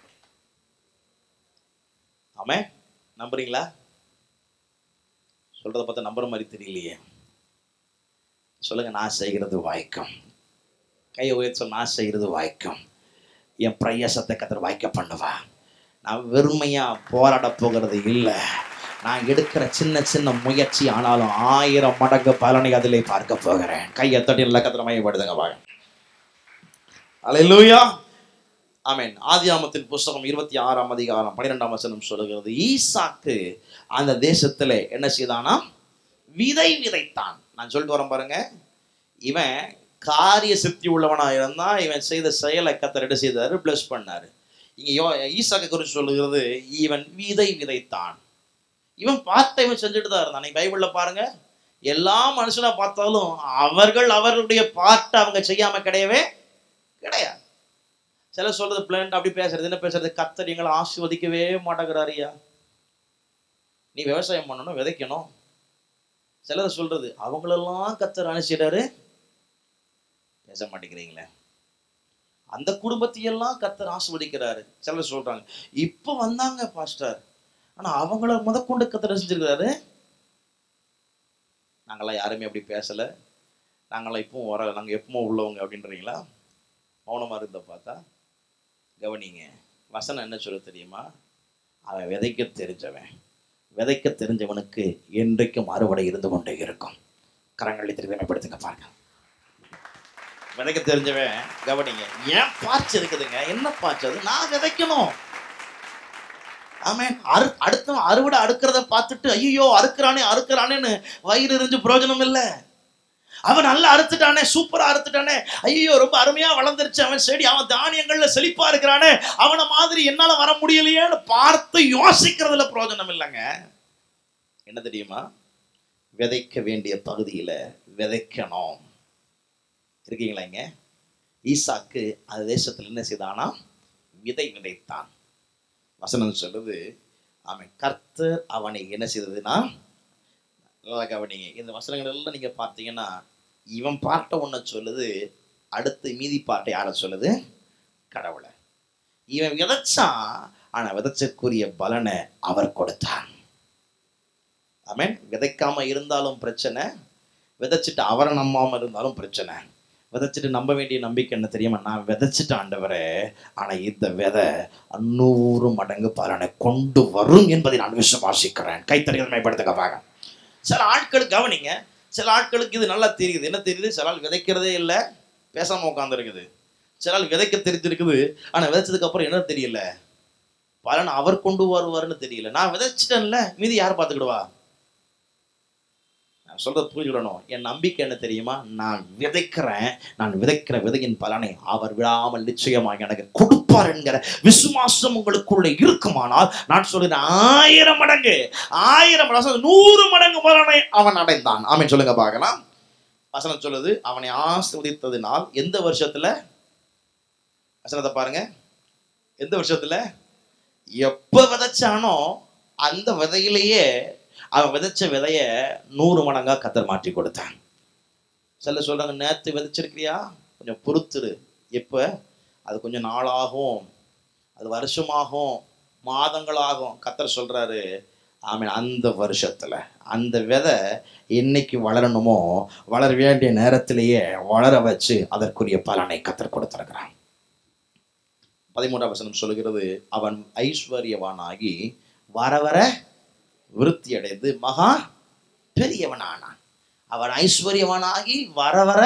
ஆமே நம்புறீங்களா சொல்றத பார்த்தா நம்புற மாதிரி தெரியலையே சொல்லுங்க நான் செய்கிறது வாய்க்கம் கையை உயர்த்தி சொல்ல நான் செய்கிறது வாய்க்கம் என் பிரயாசத்தை கத்தர் வாய்க்க பண்ணுவா நான் வெறுமையா போராட போகிறது இல்லை நான் எடுக்கிற சின்ன சின்ன முயற்சி ஆனாலும் ஆயிரம் மடங்கு பலனை அதிலே பார்க்க போகிறேன் கையை தட்டி நல்லா கத்திர மையப்படுதுங்க வாங்க அலையிலூயா ஆமென் ஆதியாமத்தின் புஸ்தகம் இருபத்தி ஆறாம் அதிகாரம் பன்னிரெண்டாம் வசனம் சொல்லுகிறது ஈசாக்கு அந்த தேசத்துல என்ன செய்தானா விதை விதைத்தான் நான் சொல்லிட்டு வரேன் பாருங்க இவன் காரிய சித்தி உள்ளவனா இருந்தா இவன் செய்த செயலை கத்தர் என்ன செய்தாரு பிளஸ் பண்ணாரு இங்க யோ ஈசாக்கு குறித்து சொல்லுகிறது இவன் விதை விதைத்தான் இவன் பார்த்த இவன் செஞ்சுட்டு தான் இருந்தான் நீங்க பைபிள்ல பாருங்க எல்லா மனுஷனா பார்த்தாலும் அவர்கள் அவர்களுடைய பார்ட்டை அவங்க செய்யாம கிடையவே கிடையாது சில சொல்றது பிளான் அப்படி பேசுறது என்ன பேசுறது கத்தர் எங்களை ஆசிர்வதிக்கவே மாட்டேங்கிறாரியா நீ விவசாயம் பண்ணணும் விதைக்கணும் சிலர் சொல்றது அவங்களெல்லாம் கத்தர் அனுப்பிச்சிடாரு பேச மாட்டேங்கிறீங்களே அந்த குடும்பத்தையெல்லாம் கத்தர் ஆசிர்வதிக்கிறாரு சிலர் சொல்றாங்க இப்போ வந்தாங்க பாஸ்டர் ஆனா அவங்கள முதற்கொண்டு கத்தர் செஞ்சிருக்கிறாரு நாங்களாம் யாருமே அப்படி பேசல நாங்களாம் இப்பவும் வர நாங்க எப்பவும் உள்ளவங்க அப்படின்றீங்களா மௌனமா இருந்த பார்த்தா கவனிங்க வசனம் என்ன சொல்ல தெரியுமா அவன் விதைக்க தெரிஞ்சவன் விதைக்க தெரிஞ்சவனுக்கு என்றைக்கும் அறுவடை இருந்து கொண்டே இருக்கும் கரங்களை திருமைப்படுத்துங்க பாருங்க விதைக்க தெரிஞ்சவன் கவனிங்க ஏன் பாய்ச்சி இருக்குதுங்க என்ன பாய்ச்சி அது நான் விதைக்கணும் ஆமென் அறு அடுத்தவன் அறுவடை அடுக்கிறத பார்த்துட்டு ஐயோ அறுக்கிறானே அறுக்கிறானேன்னு வயிறு எரிஞ்சு பிரயோஜனம் இல்லை அவன் நல்லா அறுத்துட்டானே சூப்பரா அறுத்துட்டானே ஐயோ ரொம்ப அருமையா வளர்ந்துருச்சு அவன் செடி அவன் தானியங்கள்ல செழிப்பா இருக்கிறானே அவனை மாதிரி என்னால வர முடியலையேன்னு பார்த்து யோசிக்கிறதுல பிரயோஜனம் இல்லைங்க என்ன தெரியுமா விதைக்க வேண்டிய பகுதியில விதைக்கணும் இருக்கீங்களா இங்க ஈசாக்கு அந்த தேசத்துல என்ன செய்தானா விதை விதைத்தான் வசனம் சொல்லுது அவன் கர்த்தர் அவனை என்ன செய்ததுன்னா நல்லா கவனிங்க இந்த வசனங்கள் எல்லாம் நீங்க பார்த்தீங்கன்னா இவன் பாட்டை ஒண்ணு சொல்லுது அடுத்து மீதி பாட்டை யாரை சொல்லுது கடவுளை இவன் விதைச்சான் ஆனா விதைச்சக்குரிய பலனை அவர் கொடுத்தார் ஆமென் விதைக்காம இருந்தாலும் பிரச்சனை விதைச்சிட்டு அவரை நம்பாம இருந்தாலும் பிரச்சனை விதைச்சிட்டு நம்ப வேண்டிய நம்பிக்கை என்ன தெரியுமா நான் விதைச்சிட்டு ஆண்டவரே ஆனா இந்த விதை நூறு மடங்கு பலனை கொண்டு வரும் என்பதை நான் விசுவாசிக்கிறேன் கைத்தறிகள் மேம்படுத்துக்க பாருங்க சில ஆட்களுக்கு கவனிங்க சில ஆட்களுக்கு இது நல்லா தெரியுது என்ன தெரியுது சில ஆள் விதைக்கிறதே இல்லை பேசாம உட்காந்துருக்குது சில ஆள் விதைக்க தெரிஞ்சிருக்குது ஆனா விதைச்சதுக்கு அப்புறம் என்ன தெரியல பலன் அவர் கொண்டு வருவாருன்னு தெரியல நான் விதைச்சிட்டேன்ல மீதி யார் பார்த்துக்கிடுவா நான் சொல்றது புரிஞ்சுக்கணும் என் நம்பிக்கை என்ன தெரியுமா நான் விதைக்கிறேன் நான் விதைக்கிற விதையின் பலனை அவர் விடாமல் நிச்சயமாக எனக்கு கொடுப்பார் என்கிற விசுவாசம் உங்களுக்குள்ள இருக்குமானால் நான் சொல்கிறேன் ஆயிரம் மடங்கு ஆயிரம் மடங்கு நூறு மடங்கு பலனை அவன் அடைந்தான் ஆமென் சொல்லுங்க பார்க்கலாம் வசனம் சொல்லுது அவனை ஆசிர்வதித்ததினால் எந்த வருஷத்துல வசனத்தை பாருங்க எந்த வருஷத்துல எப்ப விதைச்சானோ அந்த விதையிலேயே அவன் விதைச்ச விதைய நூறு மடங்கா கத்தர் மாற்றி கொடுத்தான் சில சொல்றாங்க நேத்து விதைச்சிருக்கிறியா கொஞ்சம் பொறுத்துரு எப்ப அது கொஞ்சம் நாளாகும் அது வருஷமாகும் மாதங்களாகும் கத்தர் சொல்றாரு ஆமென் அந்த வருஷத்துல அந்த விதை என்னைக்கு வளரணுமோ வளர வேண்டிய நேரத்திலேயே வளர வச்சு அதற்குரிய பலனை கத்தர் கொடுத்திருக்கிறான் பதிமூன்றாம் வசனம் சொல்லுகிறது அவன் ஐஸ்வர்யவானாகி வர வர விருத்தி அடைந்து மகா பெரியவனானான் அவன் ஐஸ்வர்யவானாகி வர வர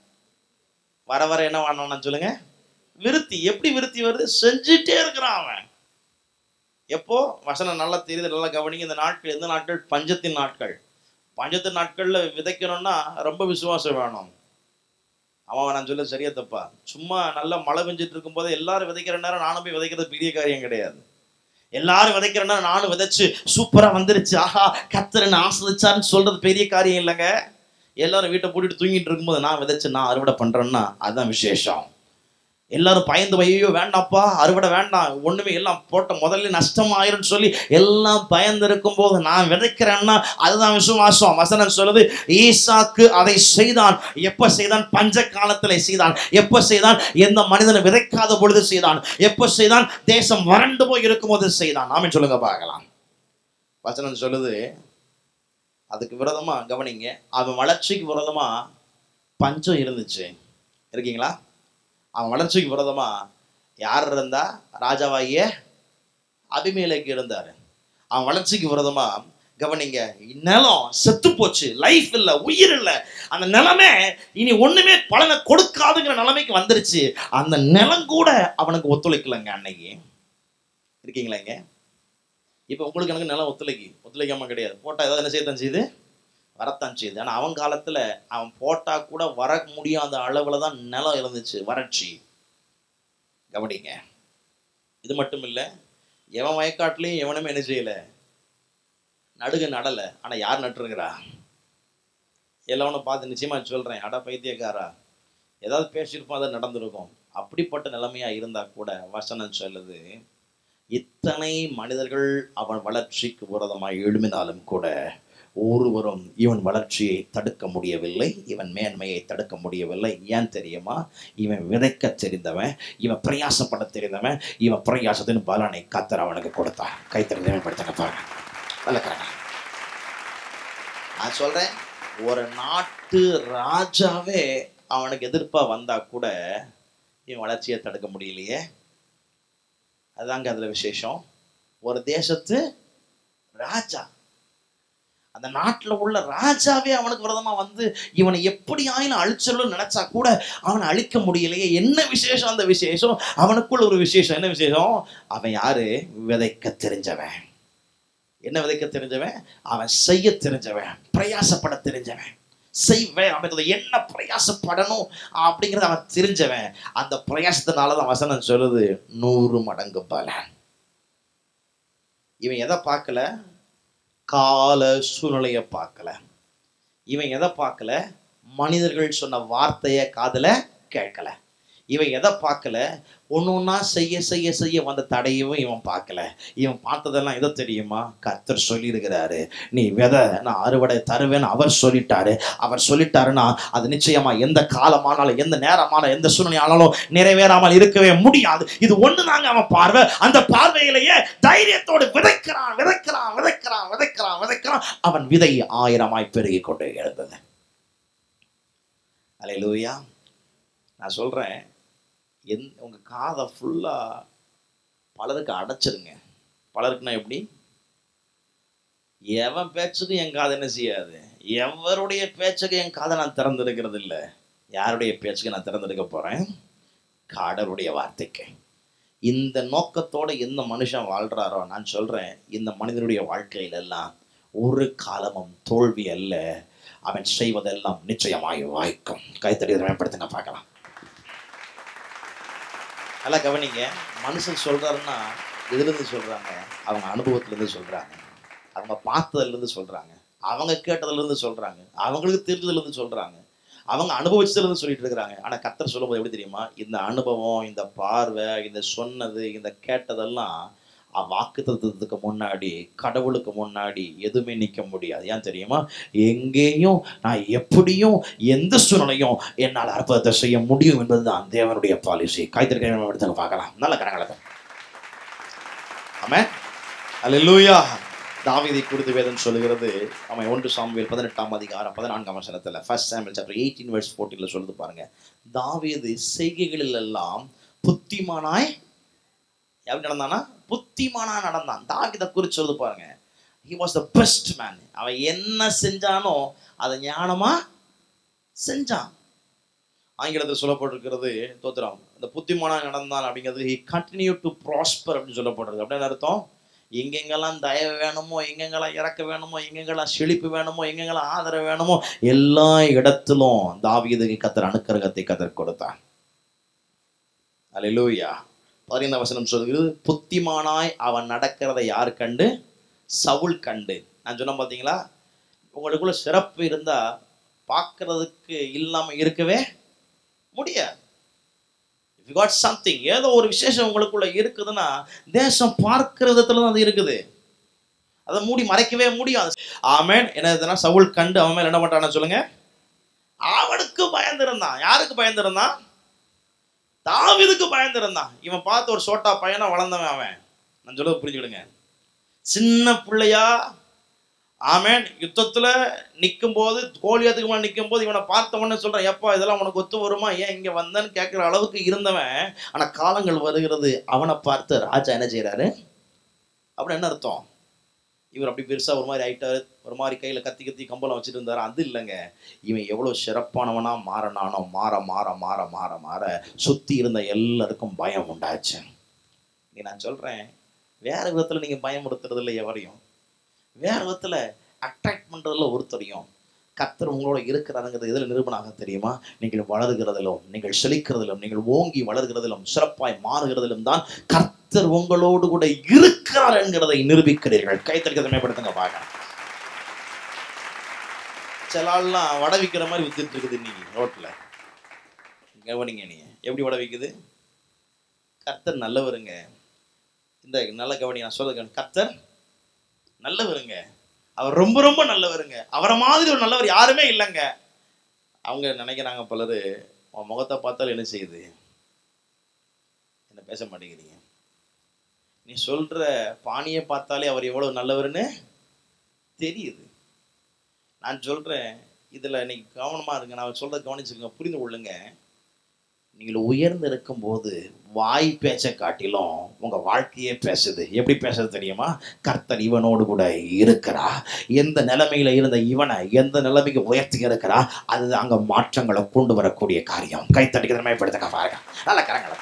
வர வர என்ன வானான்னு சொல்லுங்க விருத்தி எப்படி விருத்தி வருது செஞ்சுட்டே இருக்கிறான் அவன் எப்போ வசனம் நல்லா தெரியுது நல்லா கவனிங்க இந்த நாட்கள் எந்த நாட்கள் பஞ்சத்தின் நாட்கள் பஞ்சத்தின் நாட்கள்ல விதைக்கணும்னா ரொம்ப விசுவாசம் வேணும் அவன் நான் சொல்ல சரியா தப்பா சும்மா நல்லா மழை பெஞ்சிட்டு இருக்கும்போது எல்லாரும் விதைக்கிற நேரம் நானும் போய் விதைக்கிறது பெரிய காரியம் கிடையாது எல்லாரும் விதைக்கிற நேரம் நானும் விதைச்சு சூப்பரா வந்துருச்சு ஆஹா கத்தரன்னு ஆஸ்வதிச்சாருன்னு சொல்றது பெரிய காரியம் இல்லைங்க எல்லாரும் வீட்டை போட்டுட்டு தூங்கிட்டு இருக்கும்போது நான் விதைச்சு நான் அறுவடை பண்றேன்னா அதுதான் விசேஷம் எல்லாரும் பயந்து ஐயோ வேண்டாம்ப்பா அறுவடை வேண்டாம் ஒண்ணுமே எல்லாம் போட்ட முதல்ல நஷ்டம் ஆயிரும்னு சொல்லி எல்லாம் பயந்து இருக்கும்போது நான் விதைக்கிறேன்னா அதுதான் விசுவாசம் வசனம் சொல்லுது ஈசாக்கு அதை செய்தான் எப்ப செய்தான் பஞ்ச காலத்துல செய்தான் எப்ப செய்தான் எந்த மனிதனை விதைக்காத பொழுது செய்தான் எப்ப செய்தான் தேசம் வறண்டு போய் இருக்கும்போது செய்தான் ஆமென் சொல்லுங்க பார்க்கலாம் வசனம் சொல்லுது அதுக்கு விரோதமா கவனிங்க அவன் வளர்ச்சிக்கு விரோதமா பஞ்சம் இருந்துச்சு இருக்கீங்களா அவன் வளர்ச்சிக்கு விரோதமா யார் இருந்தா ராஜாவாகிய அபிமேலைக்கு இருந்தாரு அவன் வளர்ச்சிக்கு விரோதமா கவனிங்க நிலம் செத்து போச்சு லைஃப் இல்ல உயிர் இல்ல அந்த நிலமே இனி ஒண்ணுமே பலனை கொடுக்காதுங்கிற நிலைமைக்கு வந்துருச்சு அந்த நிலம் கூட அவனுக்கு ஒத்துழைக்கலங்க அன்னைக்கு இருக்கீங்களா இங்க இப்ப உங்களுக்கு எனக்கு நிலம் ஒத்துழைக்கு ஒத்துழைக்காம கிடையாது போட்டா ஏதாவது என்ன செய்யத்தான் செய்யுது வரத்தான் செய்யுது ஆனா அவன் காலத்துல அவன் போட்டா கூட வர முடியாத அளவுல தான் நிலம் இருந்துச்சு வறட்சி கவனிங்க இது மட்டும் இல்ல எவன் வயக்காட்டுலயும் எவனுமே என்ன செய்யல நடுக நடல ஆனா யார் நட்டுருக்கிறா எல்லாவனும் பார்த்து நிச்சயமா சொல்றேன் அட பைத்தியக்காரா ஏதாவது பேசியிருப்போம் அது நடந்திருக்கும் அப்படிப்பட்ட நிலைமையா இருந்தா கூட வசனம் சொல்லுது இத்தனை மனிதர்கள் அவன் வளர்ச்சிக்கு விரோதமாய் எழுமினாலும் கூட ஒருவரும் இவன் வளர்ச்சியை தடுக்க முடியவில்லை இவன் மேன்மையை தடுக்க முடியவில்லை ஏன் தெரியுமா இவன் விதைக்க தெரிந்தவன் இவன் பிரயாசப்பட தெரிந்தவன் இவன் பிரயாசத்தின் பலனை கத்தர் அவனுக்கு கொடுத்தான் கைத்தறி படுத்தங்க பாருங்க நல்ல நான் சொல்றேன் ஒரு நாட்டு ராஜாவே அவனுக்கு எதிர்ப்பா வந்தா கூட இவன் வளர்ச்சியை தடுக்க முடியலையே அதாங்க அதுல விசேஷம் ஒரு தேசத்து ராஜா அந்த நாட்டுல உள்ள ராஜாவே அவனுக்கு விரதமா வந்து இவனை எப்படி ஆயினும் அழிச்சலும் நினைச்சா கூட அவனை அழிக்க முடியலையே என்ன விசேஷம் அந்த விசேஷம் அவனுக்குள்ள ஒரு விசேஷம் என்ன விசேஷம் அவன் யாரு விதைக்க தெரிஞ்சவன் என்ன விதைக்க தெரிஞ்சவன் அவன் செய்ய தெரிஞ்சவன் பிரயாசப்பட தெரிஞ்சவன் செய்வேன் அவன் என்ன பிரயாசப்படணும் அப்படிங்கிறத அவன் தெரிஞ்சவன் அந்த பிரயாசத்தினால தான் வசனம் சொல்லுது நூறு மடங்கு பலன் இவன் எதை பார்க்கல கால சூழ்நிலையை பார்க்கல இவன் எதை பார்க்கல மனிதர்கள் சொன்ன வார்த்தையை காதுல கேட்கல இவன் எதை பார்க்கல ஒன்று ஒன்றா செய்ய செய்ய செய்ய வந்த தடையவும் இவன் பார்க்கல இவன் பார்த்ததெல்லாம் எதை தெரியுமா கர்த்தர் சொல்லியிருக்கிறாரு நீ விதை நான் அறுவடை தருவேன்னு அவர் சொல்லிட்டாரு அவர் சொல்லிட்டாருன்னா அது நிச்சயமா எந்த காலமானாலும் எந்த நேரமான எந்த சூழ்நிலை ஆனாலும் நிறைவேறாமல் இருக்கவே முடியாது இது ஒண்ணு தாங்க அவன் பார்வை அந்த பார்வையிலேயே தைரியத்தோடு விதைக்கிறான் விதைக்கிறான் விதைக்கிறான் விதைக்கிறான் விதைக்கிறான் அவன் விதை ஆயிரமாய் பெருகி கொண்டே இருந்தது அலையிலூயா நான் சொல்றேன் என் உங்க காதை ஃபுல்லா பலருக்கு அடைச்சிருங்க பலருக்குன்னா எப்படி எவன் பேச்சுக்கும் என் காதை என்ன செய்யாது எவருடைய பேச்சுக்கு என் காதை நான் திறந்திருக்கிறது இல்லை யாருடைய பேச்சுக்கு நான் திறந்திருக்க போறேன் கடவுளுடைய வார்த்தைக்கு இந்த நோக்கத்தோட எந்த மனுஷன் வாழ்றாரோ நான் சொல்றேன் இந்த மனிதனுடைய வாழ்க்கையில எல்லாம் ஒரு காலமும் தோல்வி அல்ல அவன் செய்வதெல்லாம் நிச்சயமாய் வாய்க்கும் கைத்தடி மேம்படுத்துங்க பார்க்கலாம் நல்லா கவனிங்க மனுஷன் சொல்றாருன்னா எதுல இருந்து சொல்றாங்க அவங்க அனுபவத்துல இருந்து சொல்றாங்க அவங்க பார்த்ததுல இருந்து சொல்றாங்க அவங்க கேட்டதுல இருந்து சொல்றாங்க அவங்களுக்கு தெரிஞ்சதுல இருந்து சொல்றாங்க அவங்க அனுபவிச்சதுல இருந்து சொல்லிட்டு இருக்கிறாங்க ஆனா கத்தர் சொல்லும்போது எப்படி தெரியுமா இந்த அனுபவம் இந்த பார்வை இந்த சொன்னது இந்த கேட்டதெல்லாம் வாக்குத்தத்துக்கு முன்னாடி கடவுளுக்கு முன்னாடி எதுவுமே நிற்க முடியாது ஏன் தெரியுமா எங்கேயும் நான் எப்படியும் எந்த சூழ்நிலையும் என்னால் அற்புதத்தை செய்ய முடியும் என்பதுதான் தேவனுடைய பாலிசி காய்த்திருக்க எடுத்துங்க பார்க்கலாம் நல்ல கரங்களை ஆமே அல்லேலூயா தாவீதை குறித்து வேதம் சொல்லுகிறது அவன் ஒன்று சாமுவேல் பதினெட்டாம் அதிகாரம் பதினான்காம் வசனத்துல first Samuel chapter eighteen verse ஃபோர்டீன்ல சொல்லுது பாருங்க தாவீது செய்கைகளில் எல்லாம் புத்திமானாய் எப்படி நடந்தானா புத்திமானா நடந்தான் தாவீதை குறித்து சொல்லுது பாருங்க he was the best man அவன் என்ன செஞ்சானோ அதை ஞானமா செஞ்சான் ஆங்கிலத்தில் சொல்லப்பட்டிருக்கிறது தோத்திரம் இந்த புத்திமானா நடந்தான் அப்படிங்கிறது ஹி கண்டினியூ டு ப்ராஸ்பர் அப்படின்னு சொல்லப்படுறது அப்படின்னு அர்த்தம் எங்கெங்கெல்லாம் தயவு வேணுமோ எங்கெங்கெல்லாம் இறக்க வேணுமோ எங்கெங்கெல்லாம் செழிப்பு வேணுமோ எங்கெங்கெல்லாம் ஆதரவு வேணுமோ எல்லா இடத்திலும் தாவீதுக்கு கத்தர் அனுக்கிரகத்தை கத்தர் கொடுத்தான் அல்லேலூயா பதினைந்தாம் வசனம் சொல்கிறது புத்திமானாய் அவன் நடக்கிறதை யார் கண்டு சவுல் கண்டு நான் சொன்னேன் பார்த்தீங்களா உங்களுக்குள்ள சிறப்பு இருந்தா பார்க்கறதுக்கு இல்லாம இருக்கவே முடியாது if you got something ஏதோ ஒரு விசேஷம் உங்களுக்குள்ள இருக்குதுன்னா தேசம் பார்க்கிற விதத்துல தான் அது இருக்குது அதை மூடி மறைக்கவே முடியாது ஆமேன் என்னதுன்னா சவுல் கண்டு அவன் மேல என்ன பண்றான்னு சொல்லுங்க அவனுக்கு பயந்திருந்தான் யாருக்கு பயந்திருந்தான் தாவீதுக்கு பயந்திருந்தான் இவன் பார்த்து ஒரு சோட்டா பையனா வளர்ந்தவன் அவன் நான் சொல்ல புரிஞ்சுக்கிடுங்க சின்ன பிள்ளையா ஆமேன் யுத்தத்துல நிற்கும் போது கோலியத்துக்கு மேலே நிற்கும் போது இவனை பார்த்த உடனே சொல்றான் எப்பா இதெல்லாம் உனக்கு ஒத்து வருமா ஏன் இங்க வந்தேன்னு கேட்குற அளவுக்கு இருந்தவன் ஆனா காலங்கள் வருகிறது அவனை பார்த்து ராஜா என்ன செய்றாரு அப்படின்னு என்ன அர்த்தம் இவர் அப்படி பெருசா ஒரு மாதிரி ஆயிட்டாரு ஒரு மாதிரி கையில கத்தி கத்தி கம்பளம் வச்சுட்டு இருந்தாரு அது இல்லைங்க இவன் எவ்வளவு சிறப்பானவனா மாறனானோ மாற மாற மாற மாற மாற சுத்தி இருந்த எல்லாருக்கும் பயம் உண்டாச்சு நீ நான் சொல்றேன் வேற விதத்துல நீங்க பயமுறுத்துறது இல்லை எவரையும் வேற விதத்துல அட்ராக்ட் பண்றதுல ஒருத்தரையும் கர்த்தர் உங்களோட இருக்கிறாருங்கிறது எதில் நிரூபணாக தெரியுமா நீங்கள் வளருகிறதிலும் நீங்கள் செழிக்கிறதிலும் நீங்கள் ஓங்கி வளர்கிறதிலும் சிறப்பாய் மாறுகிறதிலும் தான் கர்த்தர் உங்களோடு கூட இருக்கிறார் என்கிறதை நிரூபிக்கிறீர்கள் கைத்தறிக்கிறதை மேம்படுத்துங்க பார்க்கலாம் சில ஆள்லாம் வடை விற்கிற மாதிரி வித்துட்டு இருக்குது இன்னைக்கு ரோட்ல கவனிங்க நீங்க எப்படி வடை விற்குது கர்த்தர் நல்லவருங்க இந்த நல்ல கவனி நான் சொல்றது கவனி. கர்த்தர் நல்லவருங்க அவர் ரொம்ப ரொம்ப நல்லவருங்க அவரை மாதிரி ஒரு நல்லவர் யாருமே இல்லைங்க அவங்க நினைக்கிறாங்க பலரு உன் முகத்தை பார்த்தாலும் என்ன செய்யுது என்ன பேச மாட்டேங்கிறீங்க நீ சொல்ற பாணியை பார்த்தாலே அவர் எவ்வளவு நல்லவர்னு தெரியுது நான் சொல்றேன் இதுல நீங்க கவனமா இருங்க நான் சொல்றத கவனிச்சுக்கோங்க புரிந்து கொள்ளுங்க நீங்கள் உயர்ந்து இருக்கும்போது வாய் பேச்சை காட்டிலும் உங்க வாழ்க்கையே பேசுது எப்படி பேசுறது தெரியுமா கர்த்தர் இவனோடு கூட இருக்கிறா எந்த நிலைமையில இருந்த இவனை எந்த நிலைமைக்கு உயர்த்தி இருக்கிறா அது அங்க மாற்றங்களை கொண்டு வரக்கூடிய காரியம் கைத்தடிக்க திறமைப்படுத்துங்க பாருங்க நல்ல கரங்களை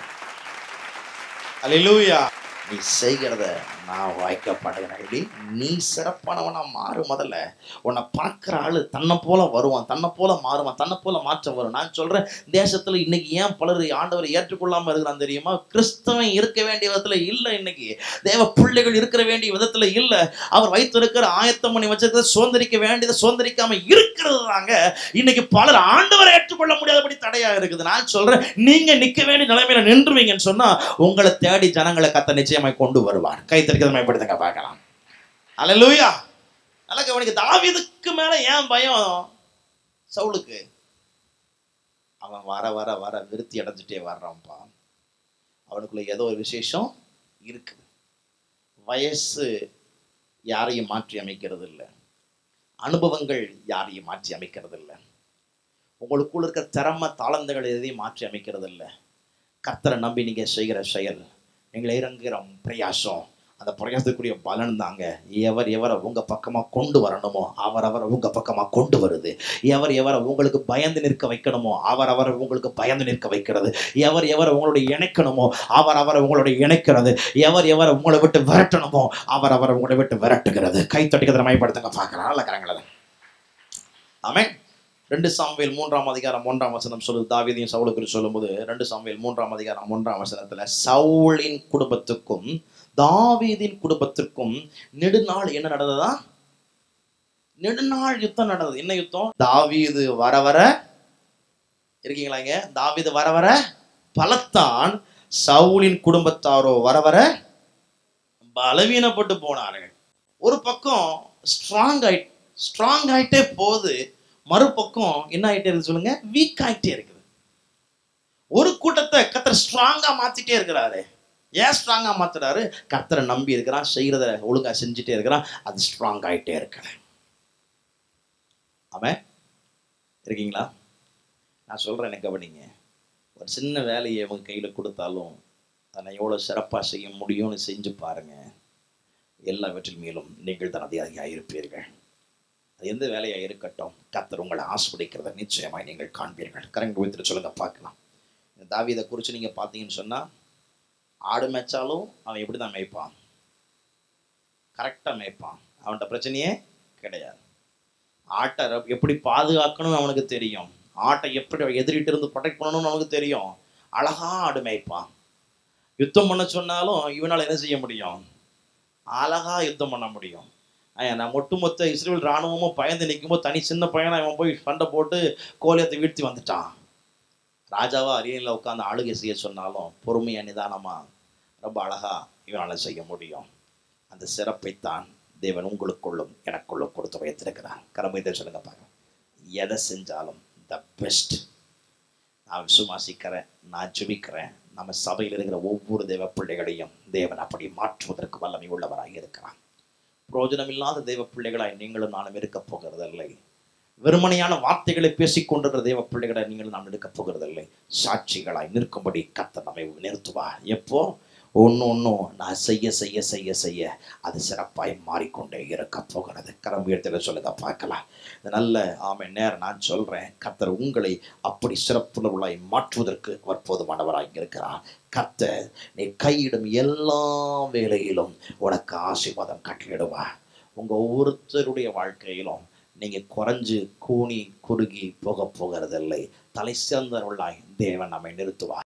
அல்லேலூயா நீ செய்கிறத நான் வாய்க்கப்படுகிறேன் எப்படி நீ சிறப்பானவனா மாறு முதல்ல உன்னை பார்க்குற ஆளு தன்னை போல வருவான் தன்னை போல மாறுவான் தன்னை போல மாற்றம் வரும் நான் சொல்றேன் தேசத்துல இன்னைக்கு ஏன் பலர் ஆண்டவரை ஏற்றுக்கொள்ளாம இருக்கிறான் தெரியுமா கிறிஸ்தவன் இருக்க வேண்டிய விதத்துல இல்லை இன்னைக்கு தேவ பிள்ளைகள் இருக்கிற வேண்டிய விதத்துல இல்லை அவர் வைத்திருக்கிற ஆயத்தம் பண்ணி வச்சிருக்கிற சுதந்திரிக்க வேண்டியதை சுதந்திரிக்காம இருக்கிறது தாங்க இன்னைக்கு பலர் ஆண்டவரை ஏற்றுக்கொள்ள முடியாதபடி தடையா இருக்குது நான் சொல்றேன் நீங்க நிக்க வேண்டிய நிலைமையில நின்றுவீங்கன்னு சொன்னா உங்களை தேடி ஜனங்களை கத்த நிச்சயமாய் கொண்டு வருவார் கை தரிக்கிறதுமைப்படுத்துங்க பார்க்கலாம் அல்லேலூயா நல்ல கவனிக்க தாவீதுக்கு மேல ஏன் பயம் சவுலுக்கு அவன் வர வர வர விருத்தி அடைஞ்சிட்டே வர்றான்ப்பா அவனுக்குள்ள ஏதோ ஒரு விசேஷம் இருக்கு வயசு யாரையும் மாற்றி அமைக்கிறது இல்லை அனுபவங்கள் யாரையும் மாற்றி அமைக்கிறது இல்லை உங்களுக்குள்ள இருக்கிற திறமை தாளந்துகள் எதையும் மாற்றி அமைக்கிறது இல்லை கர்த்தரை நம்பி நீங்க செய்கிற செயல் நீங்கள் இறங்குகிற பிரயாசம் அந்த பிரயாசத்துக்குரிய பலன் தாங்க எவர் எவரை உங்க பக்கமா கொண்டு வரணுமோ அவர் அவரை உங்க பக்கமா கொண்டு வருது எவர் எவரை உங்களுக்கு பயந்து நிற்க வைக்கணுமோ அவர் அவரை உங்களுக்கு பயந்து நிற்க வைக்கிறது எவர் எவரை உங்களுடைய இணைக்கணுமோ அவர் அவரை உங்களுடைய இணைக்கிறது எவர் எவரை உங்களை விட்டு விரட்டணுமோ அவர் அவரை உங்களை விட்டு விரட்டுகிறது கை தட்டிக்கிறத மைப்படுத்துங்க பார்க்கலாம் நல்ல கரங்களை ஆமென் ரெண்டு சாமுவேல் மூன்றாம் அதிகாரம் மூன்றாம் வசனம் சொல்லுது தாவீதையும் சவுலுக்கு சொல்லும்போது ரெண்டு சாமுவேல் மூன்றாம் அதிகாரம் மூன்றாம் வசனத்துல சவுலின் குடும்பத்துக்கும் தாவீதின் குடும்பத்திற்கும் நெடுநாள் என்ன நடந்ததா நெடுநாள் யுத்தம் நடந்தது என்ன யுத்தம் தாவீது வர வர இருக்கீங்களா இங்க தாவீது வர வர பலத்தான் சவுலின் குடும்பத்தாரோ வர வர பலவீனப்பட்டு போனார்கள் ஒரு பக்கம் ஸ்ட்ராங் ஆயிட் ஸ்ட்ராங் ஆயிட்டே போகுது மறுபக்கம் என்ன ஆயிட்டே இருக்கு சொல்லுங்க வீக் ஆயிட்டே இருக்குது ஒரு கூட்டத்தை கத்தர் ஸ்ட்ராங்கா மாத்திட்டே இருக்கிறாரு ஏன் ஸ்ட்ராங்கா மாத்துறாரு கத்தரை நம்பி இருக்கிறான் செய்யறத ஒழுங்கா செஞ்சுட்டே இருக்கிறான் அது ஸ்ட்ராங் ஆயிட்டே இருக்கிற அவன் இருக்கீங்களா நான் சொல்றேன் எனக்கு கவனிங்க ஒரு சின்ன வேலையை அவங்க கையில கொடுத்தாலும் அதை எவ்வளவு சிறப்பா செய்ய முடியும்னு செஞ்சு பாருங்க எல்லாவற்றின் மேலும் நீங்கள் தான் அதிகாரியாக இருப்பீர்கள் அது எந்த வேலையா இருக்கட்டும் கத்தர் உங்களை ஆஸ்வதிக்கிறத நிச்சயமாய் நீங்கள் காண்பீர்கள் கரங்க வைத்துட்டு சொல்லுங்க பார்க்கலாம் இந்த தாவீதை குறித்து நீங்க பார்த்தீங்கன்னு சொன்னா ஆடு மேய்ச்சாலும் அவன் எப்படி தான் மேய்ப்பான் கரெக்டாக மேய்ப்பான் அவன்கிட்ட பிரச்சனையே கிடையாது ஆட்டை ர- எப்படி பாதுகாக்கணும்னு அவனுக்கு தெரியும் ஆட்டை எப்படி எதிரிட்டு இருந்து ப்ரொடெக்ட் பண்ணணும்னு அவனுக்கு தெரியும் அழகா ஆடு மேய்ப்பான் யுத்தம் பண்ண சொன்னாலும் இவனால் என்ன செய்ய முடியும் அழகா யுத்தம் பண்ண முடியும் ஐயா, நான் ஒட்டுமொத்த இஸ்ரேல் ராணுவமும் பயந்து நிற்கும்போது தனி சின்ன பையனா இவன் போய் சண்டை போட்டு கோலியத்தை வீழ்த்தி வந்துட்டான் ராஜாவா அரியணையில் உட்காந்து ஆளுகை செய்ய சொன்னாலும் பொறுமையா நிதானமா ரொம்ப அழகா இவனால செய்ய முடியும் அந்த சிறப்பைத்தான் தேவன் உங்களுக்குள்ளும் எனக்குள்ளும் கொடுத்து வைத்திருக்கிறார் கரமைதை சொல்லுங்க பாருங்க எதை செஞ்சாலும் த பெஸ்ட் நான் விசுவாசிக்கிறேன் நான் ஜெபிக்கிறேன் நம்ம சபையில் இருக்கிற ஒவ்வொரு தேவ பிள்ளைகளையும் தேவன் அப்படி மாற்றுவதற்கு வல்லமை உள்ளவராக இருக்கிறார் பிரயோஜனம் இல்லாத தேவ பிள்ளைகளாய் நீங்களும் நானும் இருக்க போகிறதில்லை வெறுமனையான வார்த்தைகளை பேசிக் கொண்டிருக்கிற தேவ பிள்ளைகளை நீங்களும் நாம் எடுக்க போகிறதில்லை சாட்சிகளாய் நிற்கும்படி கத்த நம்மை நிறுத்துவா எப்போ ஒன்று ஒன்றும் நான் செய்ய செய்ய செய்ய செய்ய அது சிறப்பாய் மாறிக்கொண்டே இருக்க போகிறது கரம் உயர்த்தல சொல்லுங்க பார்க்கலாம் இது நல்ல ஆமை நேரம் நான் சொல்றேன் கர்த்தர் உங்களை அப்படி சிறப்புணர்வுளாய் மாற்றுவதற்கு அவர் போதுமானவராக இருக்கிறார் கர்த்தர் நீ கையிடும் எல்லா வேலையிலும் உனக்கு ஆசீர்வாதம் கட்டளிடுவா உங்க ஒவ்வொருத்தருடைய வாழ்க்கையிலும் நீங்க குறைஞ்சு கூனி குறுகி போக போகிறதில்லை தலை சிறந்தவர்களாய் தேவன் நம்மை நிறுத்துவா